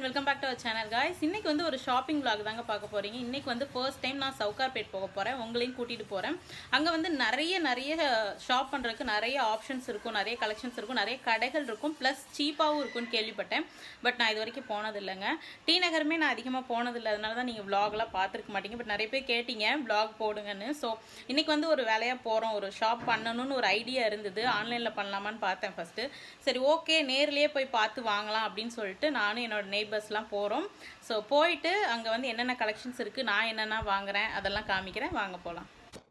welcome back to our channel guys இன்னைக்கு வந்து ஒரு ஷாப்பிங் vlog தாங்க பார்க்க போறீங்க இன்னைக்கு வந்து ஃபர்ஸ்ட் டைம் நான் சவுகார்பேட் போக போறேன் உங்களையும் கூட்டிட்டு போறேன் அங்க வந்து நிறைய நிறைய ஷாப் பண்றதுக்கு நிறைய ஆப்ஷன்ஸ் இருக்கும் நிறைய கலெக்ஷன்ஸ் இருக்கும் நிறைய கடைகள் இருக்கும் ப்ளஸ் சீப்பாகவும் இருக்கும்னு கேள்விப்பட்டேன் பட் நான் இது வரைக்கும் போனது இல்லைங்க டி நகருமே நான் அதிகமாக போனது இல்லை அதனால தான் நீங்கள் vlogலாம் பார்த்துருக்க மாட்டீங்க பட் நிறைய பேர் கேட்டீங்க vlog போடுங்கன்னு ஸோ இன்னைக்கு வந்து ஒரு வேலையாக போகிறோம் ஒரு ஷாப் பண்ணணும்னு ஒரு ஐடியா இருந்தது ஆன்லைனில் பண்ணலாமான்னு பார்த்தேன் ஃபஸ்ட்டு சரி ஓகே நேர்லயே போய் பார்த்து வாங்கலாம் அப்படின்னு சொல்லிட்டு நானும் என்னோட நெய்பர்ஸ்லாம் போகிறோம் ஸோ போயிட்டு அங்கே வந்து என்னென்ன கலெக்ஷன்ஸ் இருக்குது நான் என்னென்ன வாங்குறேன் அதெல்லாம் காமிக்கிறேன் வாங்க போகலாம்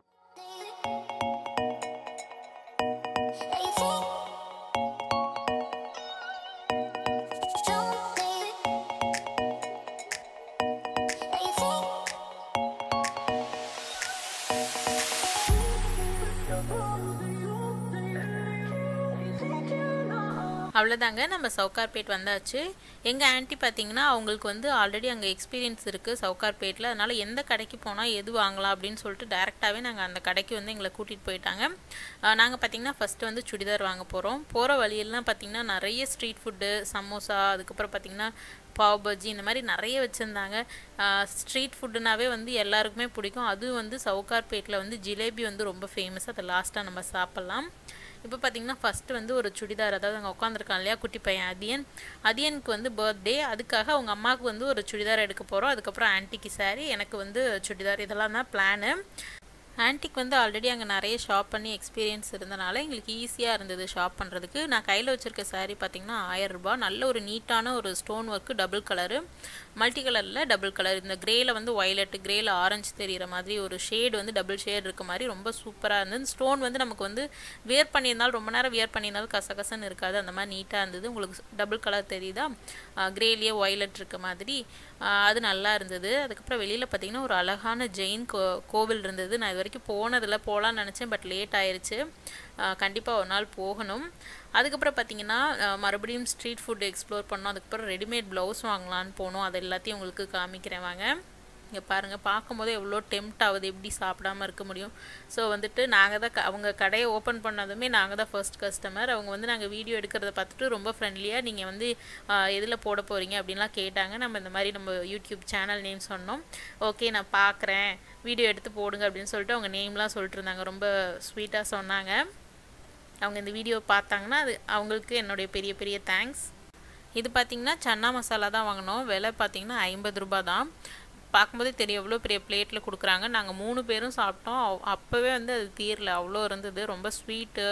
அவ்வளோதாங்க நம்ம சவுகார்பேட் வந்தாச்சு எங்கள் ஆன்ட்டி பார்த்தீங்கன்னா அவங்களுக்கு வந்து ஆல்ரெடி அங்கே எக்ஸ்பீரியன்ஸ் இருக்குது சவுகார்பேட்டில் அதனால் எந்த கடைக்கு போனால் எது வாங்கலாம் அப்படின்னு சொல்லிட்டு டேரெக்டாகவே நாங்கள் அந்த கடைக்கு வந்து எங்களை கூட்டிகிட்டு போயிட்டாங்க நாங்கள் பார்த்தீங்கன்னா ஃபஸ்ட்டு வந்து சுடிதார் வாங்க போகிறோம் போகிற வழியெல்லாம் பார்த்தீங்கன்னா நிறைய ஸ்ட்ரீட் ஃபுட்டு சமோசா அதுக்கப்புறம் பார்த்தீங்கன்னா பாவ் பஜ்ஜி இந்த மாதிரி நிறைய வச்சுருந்தாங்க ஸ்ட்ரீட் ஃபுட்டுனாவே வந்து எல்லாருக்குமே பிடிக்கும் அதுவும் வந்து சவுகார்பேட்டில் வந்து ஜிலேபி வந்து ரொம்ப ஃபேமஸ் அதை லாஸ்ட்டாக நம்ம சாப்பிட்லாம் இப்போ பார்த்தீங்கன்னா ஃபஸ்ட்டு வந்து ஒரு சுடிதார் அதாவது அங்கே உட்காந்துருக்கான் இல்லையா குட்டி பையன் அதியன் அதியனுக்கு வந்து பர்த்டே அதுக்காக அவங்க அம்மாவுக்கு வந்து ஒரு சுடிதார் எடுக்க போகிறோம் அதுக்கப்புறம் ஆன்ட்டிக்கு சாரி எனக்கு வந்து சுடிதார் இதெல்லாம் தான் பிளானு ஆன்ட்டிக்கு வந்து ஆல்ரெடி அங்கே நிறைய ஷாப் பண்ணி எக்ஸ்பீரியன்ஸ் இருந்தனால எங்களுக்கு ஈஸியாக இருந்தது ஷாப் பண்ணுறதுக்கு நான் கையில் வச்சுருக்க சாரீ பார்த்தீங்கன்னா ஆயிரம் ரூபாய் நல்ல ஒரு நீட்டான ஒரு stone work double colour multi கலரில் டபுள் கலர் இந்த கிரேயில் வந்து ஒய்லெட் கிரேயில் ஆரஞ்சு தெரிகிற மாதிரி ஒரு ஷேடு வந்து டபுள் ஷேட் இருக்க மாதிரி ரொம்ப சூப்பராக இருந்தது ஸ்டோன் வந்து நமக்கு வந்து வியர் பண்ணியிருந்தாலும் ரொம்ப நேரம் வியர் பண்ணியிருந்தாலும் கசகசன்னு இருக்காது அந்த மாதிரி நீட்டாக இருந்தது உங்களுக்கு டபுள் கலர் தெரியுதா கிரேலியே ஒய்லெட் இருக்க மாதிரி அது நல்லா இருந்தது அதுக்கப்புறம் வெளியில் பார்த்தீங்கன்னா ஒரு அழகான ஜெயின் கோ கோவில் இருந்தது நான் இது வரைக்கும் போனதில் போகலான்னு நினச்சேன் பட் லேட் ஆயிடுச்சு கண்டிப்பாக ஒரு நாள் போகணும் அதுக்கப்புறம் பார்த்தீங்கன்னா மறுபடியும் ஸ்ட்ரீட் ஃபுட் எக்ஸ்ப்ளோர் பண்ணோம் அதுக்கப்புறம் ரெடிமேட் ப்ளவுஸ் வாங்கலான்னு போனோம் அது எல்லாத்தையும் உங்களுக்கு காமிக்கிறேன் வாங்க இங்கே பாருங்கள் பார்க்கும்போது எவ்வளோ டெம்ட் ஆகுது எப்படி சாப்பிடாம இருக்க முடியும் ஸோ வந்துட்டு நாங்கள் தான் அவங்க கடையை ஓப்பன் பண்ணதுமே நாங்கள் தான் ஃபர்ஸ்ட் கஸ்டமர் அவங்க வந்து நாங்கள் வீடியோ எடுக்கிறத பார்த்துட்டு ரொம்ப ஃப்ரெண்ட்லியாக நீங்கள் வந்து எதில் போட போகிறீங்க அப்படின்லாம் கேட்டாங்க நம்ம இந்த மாதிரி நம்ம யூடியூப் சேனல் நேம் சொன்னோம் ஓகே நான் பார்க்குறேன் வீடியோ எடுத்து போடுங்க அப்படின்னு சொல்லிட்டு அவங்க நேம்லாம் சொல்லிட்டு இருந்தாங்க ரொம்ப ஸ்வீட்டாக சொன்னாங்க அவங்க இந்த வீடியோ பார்த்தாங்கன்னா அது அவங்களுக்கு என்னுடைய பெரிய பெரிய தேங்க்ஸ் இது பார்த்திங்கன்னா சன்னா மசாலா தான் வாங்கினோம் விலை பார்த்திங்கன்னா ஐம்பது ரூபா தான் பார்க்கும்போதே தெரியும் எவ்வளோ பெரிய பிளேட்டில் கொடுக்குறாங்க நாங்கள் மூணு பேரும் சாப்பிட்டோம் அப்போவே வந்து அது தீரல அவ்வளோ இருந்தது ரொம்ப ஸ்வீட்டு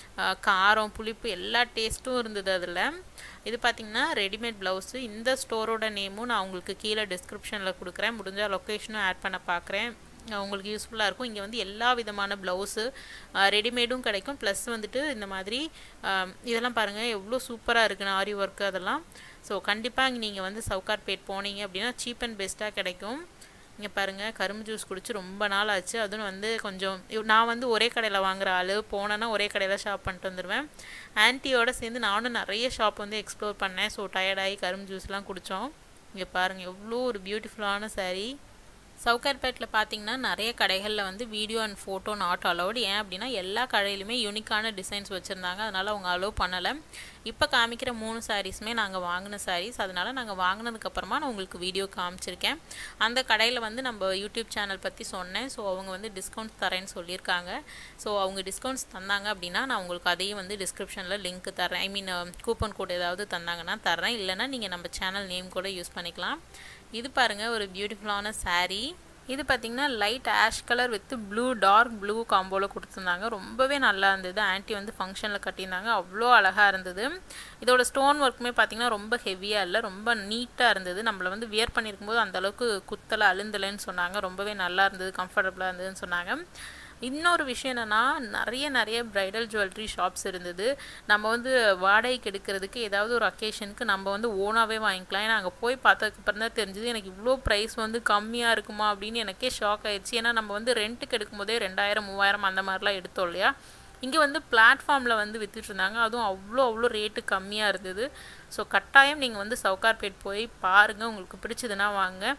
காரம் புளிப்பு எல்லா டேஸ்ட்டும் இருந்தது அதில் இது பார்த்திங்கன்னா ரெடிமேட் ப்ளவுஸு இந்த ஸ்டோரோட நேமும் நான் உங்களுக்கு கீழே டிஸ்கிரிப்ஷனில் கொடுக்குறேன் முடிஞ்சால் லொக்கேஷனும் ஆட் பண்ண பார்க்குறேன் உங்களுக்கு யூஸ்ஃபுல்லாக இருக்கும் இங்கே வந்து எல்லா விதமான ப்ளவுஸு ரெடிமேடும் கிடைக்கும் ப்ளஸ் வந்துட்டு இந்த மாதிரி இதெல்லாம் பாருங்கள் எவ்வளோ சூப்பராக இருக்குன்னு ஆரி ஒர்க்கு அதெல்லாம் ஸோ கண்டிப்பாக இங்கே நீங்கள் வந்து சவுகார்பேட் போனீங்க அப்படின்னா சீப் அண்ட் பெஸ்ட்டாக கிடைக்கும் இங்கே பாருங்கள் கரும்பு ஜூஸ் குடிச்சு ரொம்ப நாள் ஆச்சு அதுவும் வந்து கொஞ்சம் நான் வந்து ஒரே கடையில் வாங்குற ஆள் போனேன்னா ஒரே கடையில் ஷாப் பண்ணிட்டு வந்துடுவேன் ஆன்ட்டியோட சேர்ந்து நானும் நிறைய ஷாப் வந்து எக்ஸ்ப்ளோர் பண்ணேன் ஸோ டயர்டாகி கரும்பு ஜூஸ்லாம் குடித்தோம் இங்கே பாருங்கள் எவ்வளோ ஒரு பியூட்டிஃபுல்லான சாரீ சவுகார்பேட்டில் பார்த்தீங்கன்னா நிறைய கடைகளில் வந்து video and photo not allowed ஏன் அப்படின்னா எல்லா கடையிலுமே யூனிக்கான டிசைன்ஸ் வச்சுருந்தாங்க அதனால் அவங்க அலோவ் பண்ணலை இப்போ காமிக்கிற மூணு சாரீஸுமே நாங்கள் வாங்கின சாரீஸ் அதனால் நாங்கள் வாங்கினதுக்கப்புறமா நான் உங்களுக்கு வீடியோ காமிச்சிருக்கேன் அந்த கடையில் வந்து நம்ம யூடியூப் சேனல் பற்றி சொன்னேன் ஸோ அவங்க வந்து டிஸ்கவுண்ட்ஸ் தரேன்னு சொல்லியிருக்காங்க ஸோ அவங்க டிஸ்கவுண்ட்ஸ் தந்தாங்க அப்படின்னா நான் உங்களுக்கு அதையும் வந்து டிஸ்கிரிப்ஷனில் லிங்க் தரேன் ஐ மீன் கூப்பன் கோட் ஏதாவது தந்தாங்கன்னா தரேன் இல்லைனா நீங்கள் நம்ம சேனல் நேம் கூட யூஸ் பண்ணிக்கலாம் இது பாருங்கள் ஒரு பியூட்டிஃபுல்லான சாரீ இது பார்த்திங்கன்னா light ash colour with blue dark blue காம்போவில் கொடுத்துருந்தாங்க ரொம்பவே நல்லா இருந்தது ஆன்ட்டி வந்து ஃபங்க்ஷனில் கட்டியிருந்தாங்க அவ்வளோ அழகாக இருந்தது இதோட ஸ்டோன் ஒர்க்குமே பார்த்திங்கன்னா ரொம்ப ஹெவியாக இல்லை ரொம்ப நீட்டாக இருந்தது நம்மளை வந்து வியர் பண்ணியிருக்கும்போது அந்தளவுக்கு குத்தலை அழுந்தலைன்னு சொன்னாங்க ரொம்பவே நல்லா இருந்தது கம்ஃபர்டபுளாக இருந்ததுன்னு சொன்னாங்க இன்னொரு விஷயம் என்னென்னா நிறைய நிறைய ப்ரைடல் ஜுவல்லரி ஷாப்ஸ் இருந்தது நம்ம வந்து வாடகைக்கு எடுக்கிறதுக்கு ஏதாவது ஒரு அக்கேஷனுக்கு நம்ம வந்து ஓனாகவே வாங்கிக்கலாம் ஏன்னா அங்கே போய் பார்த்ததுக்கப்புறம் தான் தெரிஞ்சது எனக்கு இவ்வளோ ப்ரைஸ் வந்து கம்மியாக இருக்குமா அப்படின்னு எனக்கே ஷாக் ஆயிடுச்சு ஏன்னா நம்ம வந்து ரெண்ட்டுக்கு எடுக்கும்போதே ரெண்டாயிரம் மூவாயிரம் அந்த மாதிரிலாம் எடுத்தோம் இல்லையா இங்கே வந்து பிளாட்ஃபார்மில் வந்து விற்றுட்டு இருந்தாங்க அதுவும் அவ்வளோ அவ்வளோ ரேட்டு கம்மியாக இருந்தது ஸோ கட்டாயம் நீங்கள் வந்து சவுகார்பேட் போய் பாருங்கள் உங்களுக்கு பிடிச்சதுன்னா வாங்க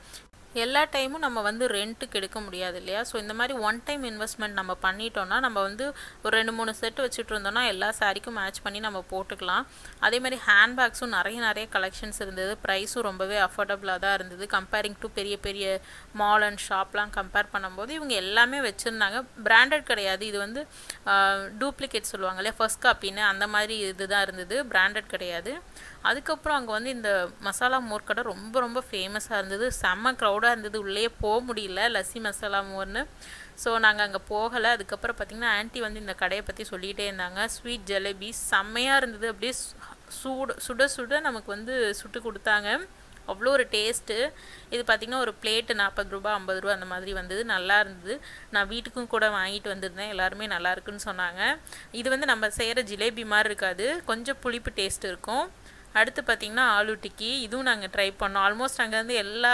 எல்லா டைமும் நம்ம வந்து ரெண்ட்டுக்கு எடுக்க முடியாது இல்லையா ஸோ இந்த மாதிரி ஒன் டைம் இன்வெஸ்ட்மெண்ட் நம்ம பண்ணிட்டோம்னா நம்ம வந்து ஒரு ரெண்டு மூணு செட் வச்சுட்டு இருந்தோம்னா எல்லா சாரிக்கும் மேட்ச் பண்ணி நம்ம போட்டுக்கலாம் அதே மாதிரி ஹேண்ட்பேக்ஸும் நிறைய நிறைய கலெக்ஷன்ஸ் இருந்தது ப்ரைஸும் ரொம்பவே அஃபோர்டபுளாக தான் இருந்தது கம்பேரிங் டு பெரிய பெரிய மால் அண்ட் ஷாப்லாம் கம்பேர் பண்ணும்போது இவங்க எல்லாமே வச்சுருந்தாங்க பிராண்டட் கிடையாது இது வந்து டூப்ளிகேட் சொல்லுவாங்க இல்லையா ஃபர்ஸ்ட் காப்பின்னு அந்த மாதிரி இதுதான் இருந்தது பிராண்டட் கிடையாது அதுக்கப்புறம் அங்கே வந்து இந்த மசாலா மோர் கடை ரொம்ப ரொம்ப ஃபேமஸாக இருந்தது செம்ம க்ரௌடாக இருந்தது உள்ளே போக முடியல லஸ்ஸி மசாலா மோர்னு ஸோ நாங்கள் அங்கே போகலை அதுக்கப்புறம் பார்த்திங்கன்னா ஆன்ட்டி வந்து இந்த கடையை பற்றி சொல்லிகிட்டே இருந்தாங்க ஸ்வீட் ஜலேபி செம்மையாக இருந்தது அப்படியே சூடு சுட சுட நமக்கு வந்து சுட்டு கொடுத்தாங்க அவ்வளோ ஒரு டேஸ்ட்டு இது பார்த்திங்கன்னா ஒரு பிளேட்டு நாற்பது ரூபா ஐம்பது ரூபா அந்த மாதிரி வந்தது நல்லா இருந்தது நான் வீட்டுக்கும் கூட வாங்கிட்டு வந்திருந்தேன் எல்லாருமே நல்லா இருக்குன்னு சொன்னாங்க இது வந்து நம்ம செய்கிற ஜிலேபி மாதிரி இருக்காது கொஞ்சம் புளிப்பு டேஸ்ட் இருக்கும் அடுத்து பார்த்திங்கன்னா ஆலு டிக்கி இதுவும் நாங்கள் ட்ரை பண்ணோம் ஆல்மோஸ்ட் அங்கே வந்து எல்லா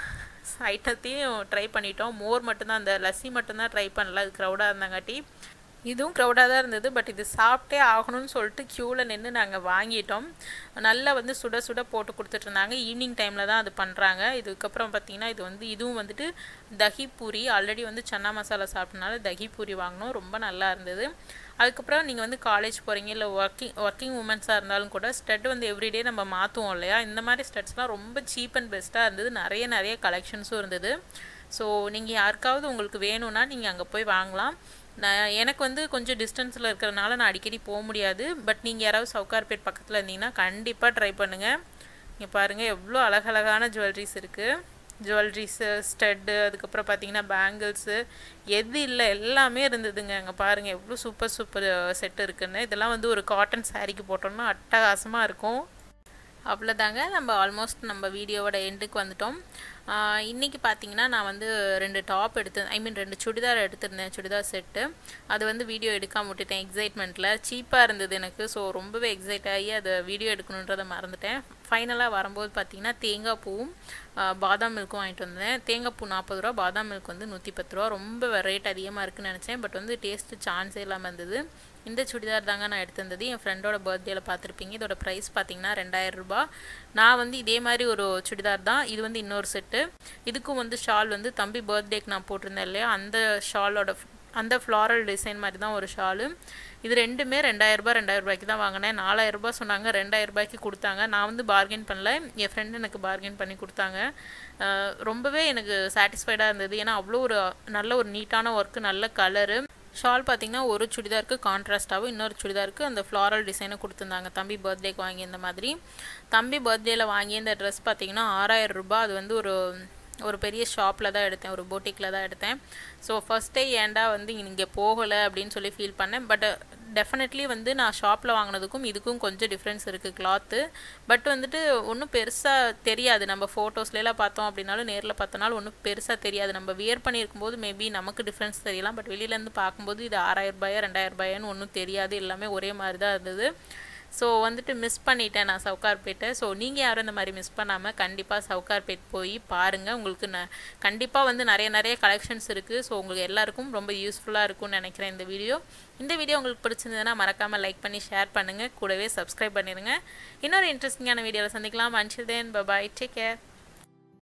ஐட்டத்தையும் ட்ரை பண்ணிட்டோம் மோர் மட்டும்தான் அந்த லஸ்ஸி மட்டும்தான் ட்ரை பண்ணல அது க்ரௌடாக இருந்தாங்காட்டி இதுவும் க்ரௌடாக தான் இருந்தது பட் இது சாப்பிட்டே ஆகணும்னு சொல்லிட்டு க்யூவில் நின்று நாங்கள் வாங்கிட்டோம் நல்லா வந்து சுட சுட போட்டு கொடுத்துட்ருந்தாங்க ஈவினிங் டைமில் தான் அது பண்ணுறாங்க இதுக்கப்புறம் பார்த்திங்கன்னா இது வந்து இதுவும் வந்துட்டு தஹி பூரி ஆல்ரெடி வந்து சன்னா மசாலா சாப்பிட்டனால தஹி பூரி வாங்கினோம் ரொம்ப நல்லா இருந்தது அதுக்கப்புறம் நீங்கள் வந்து காலேஜ் போகிறீங்க இல்லை ஒர்க்கிங் ஒர்க்கிங் உமன்ஸாக இருந்தாலும் கூட ஸ்டட் வந்து எவ்ரிடே நம்ம மாற்றுவோம் இல்லையா இந்த மாதிரி ஸ்டட்ஸ்லாம் ரொம்ப சீப் அண்ட் பெஸ்ட்டாக இருந்தது நிறைய நிறைய கலெக்ஷன்ஸும் இருந்தது ஸோ நீங்கள் யாருக்காவது உங்களுக்கு வேணும்னா நீங்கள் அங்கே போய் வாங்கலாம் நான் எனக்கு வந்து கொஞ்சம் டிஸ்டன்ஸில் இருக்கிறதுனால நான் அடிக்கடி போக முடியாது பட் நீங்கள் யாராவது சவுகார்பேட் பக்கத்தில் இருந்தீங்கன்னா கண்டிப்பாக ட்ரை பண்ணுங்கள் இங்கே பாருங்கள் எவ்வளோ அழகழகான ஜுவல்லரிஸ் இருக்குது ஜுவல்லரிஸு ஸ்டட்டு அதுக்கப்புறம் பார்த்தீங்கன்னா பேங்கிள்ஸு எது இல்லை எல்லாமே இருந்ததுங்க அங்கே பாருங்கள் எவ்வளோ சூப்பர் சூப்பர் செட் இருக்குன்னு இதெல்லாம் வந்து ஒரு காட்டன் சாரீக்கு போட்டோம்னா அட்டகாசமாக இருக்கும் அவ்வளோதாங்க நம்ம ஆல்மோஸ்ட் நம்ம வீடியோவோட எண்டுக்கு வந்துட்டோம் இன்றைக்கி பார்த்தீங்கன்னா நான் வந்து ரெண்டு டாப் எடுத்து ஐ மீன் ரெண்டு சுடிதார் எடுத்திருந்தேன் சுடிதார் செட்டு அது வந்து வீடியோ எடுக்காம விட்டுட்டேன் எக்ஸைட்மெண்ட்டில் சீப்பாக இருந்தது எனக்கு ஸோ ரொம்பவே எக்ஸைட் ஆகி அதை வீடியோ எடுக்கணுன்றதை மறந்துட்டேன் ஃபைனலாக வரும்போது பார்த்தீங்கன்னா தேங்காய் பூவும் பாதாம் மில்க்கும் வாங்கிட்டு வந்தேன் தேங்காய் பூ நாற்பது ரூபா பாதாம் மில்க் வந்து நூற்றி பத்து ரூபா ரொம்ப ரேட் அதிகமாக இருக்குன்னு நினச்சேன் பட் வந்து டேஸ்ட்டு சான்ஸே இல்லாமல் இருந்தது இந்த சுடிதார் தாங்க நான் எடுத்திருந்தது என் ஃப்ரெண்டோட பர்த்டேல பார்த்துருப்பீங்க இதோட ப்ரைஸ் பார்த்தீங்கன்னா ரெண்டாயிரம் ரூபாய் நான் வந்து இதே மாதிரி ஒரு சுடிதார் தான் இது வந்து இன்னொரு செட்டு இதுக்கும் வந்து ஷால் வந்து தம்பி பர்த்டேக்கு நான் போட்டிருந்தேன் இல்லையா அந்த ஷாலோட அந்த ஃப்ளாரல் டிசைன் மாதிரி தான் ஒரு ஷாலு இது ரெண்டுமே ரெண்டாயிரரூபா ரெண்டாயிரம் ரூபாய்க்கு தான் வாங்கினேன் நாலாயிரரூபா சொன்னாங்க ரெண்டாயிரம் ரூபாய்க்கு கொடுத்தாங்க நான் வந்து பார்கெயின் பண்ணல என் ஃப்ரெண்டு எனக்கு பார்கெயின் பண்ணி கொடுத்தாங்க ரொம்பவே எனக்கு சாட்டிஸ்ஃபைடாக இருந்தது ஏன்னா அவ்வளோ ஒரு நல்ல ஒரு நீட்டான ஒர்க்கு நல்ல கலரு ஷால் பார்த்தீங்கன்னா ஒரு சுடிதாருக்கு கான்ட்ராஸ்டாகவும் இன்னொரு சுடிதாருக்கு அந்த ஃப்ளாரல் டிசைனை கொடுத்துருந்தாங்க தம்பி பர்த்டேக்கு வாங்கி இந்த மாதிரி தம்பி பர்த்டேயில் வாங்கி இந்த ட்ரெஸ் பார்த்தீங்கன்னா ஆறாயிரம் ரூபாய் அது வந்து ஒரு ஒரு பெரிய ஷாப்பில் தான் எடுத்தேன் ஒரு போட்டிக்கில் தான் எடுத்தேன் ஸோ ஃபஸ்ட்டே ஏன்டா வந்து இங்கே போகலை அப்படின்னு சொல்லி ஃபீல் பண்ணேன் பட் டெஃபினெட்லி வந்து நான் ஷாப்பில் வாங்கினதுக்கும் இதுக்கும் கொஞ்சம் டிஃப்ரென்ஸ் இருக்குது கிளாத்து பட் வந்துட்டு ஒன்றும் பெருசாக தெரியாது நம்ம ஃபோட்டோஸ்லாம் பார்த்தோம் அப்படின்னாலும் நேரில் பார்த்தனாலும் ஒன்றும் பெருசாக தெரியாது நம்ம வியர் பண்ணியிருக்கும்போது மேபி நமக்கு டிஃப்ரென்ஸ் தெரியலாம் பட் வெளியிலேருந்து பார்க்கும்போது இது ஆறாயிரம் ரூபாயா ரெண்டாயிரம் ரூபாயான்னு ஒன்றும் தெரியாது எல்லாமே ஒரே மாதிரி தான் இருந்தது ஸோ வந்துட்டு மிஸ் பண்ணிட்டேன் நான் சவுகார்பேட்டை ஸோ நீங்கள் யாரும் இந்த மாதிரி மிஸ் பண்ணாமல் கண்டிப்பாக சவுகார்பேட் போய் பாருங்கள் உங்களுக்கு ந கண்டிப்பாக வந்து நிறைய நிறைய கலெக்ஷன்ஸ் இருக்குது ஸோ உங்களுக்கு எல்லாருக்கும் ரொம்ப யூஸ்ஃபுல்லாக இருக்கும்னு நினைக்கிறேன் இந்த வீடியோ இந்த வீடியோ உங்களுக்கு பிடிச்சிருந்ததுன்னா மறக்காமல் லைக் பண்ணி ஷேர் பண்ணுங்கள் கூடவே சப்ஸ்கிரைப் பண்ணிடுங்க இன்னொரு இன்ட்ரெஸ்டிங்கான வீடியோவில் சந்திக்கலாம் until then bye bye take care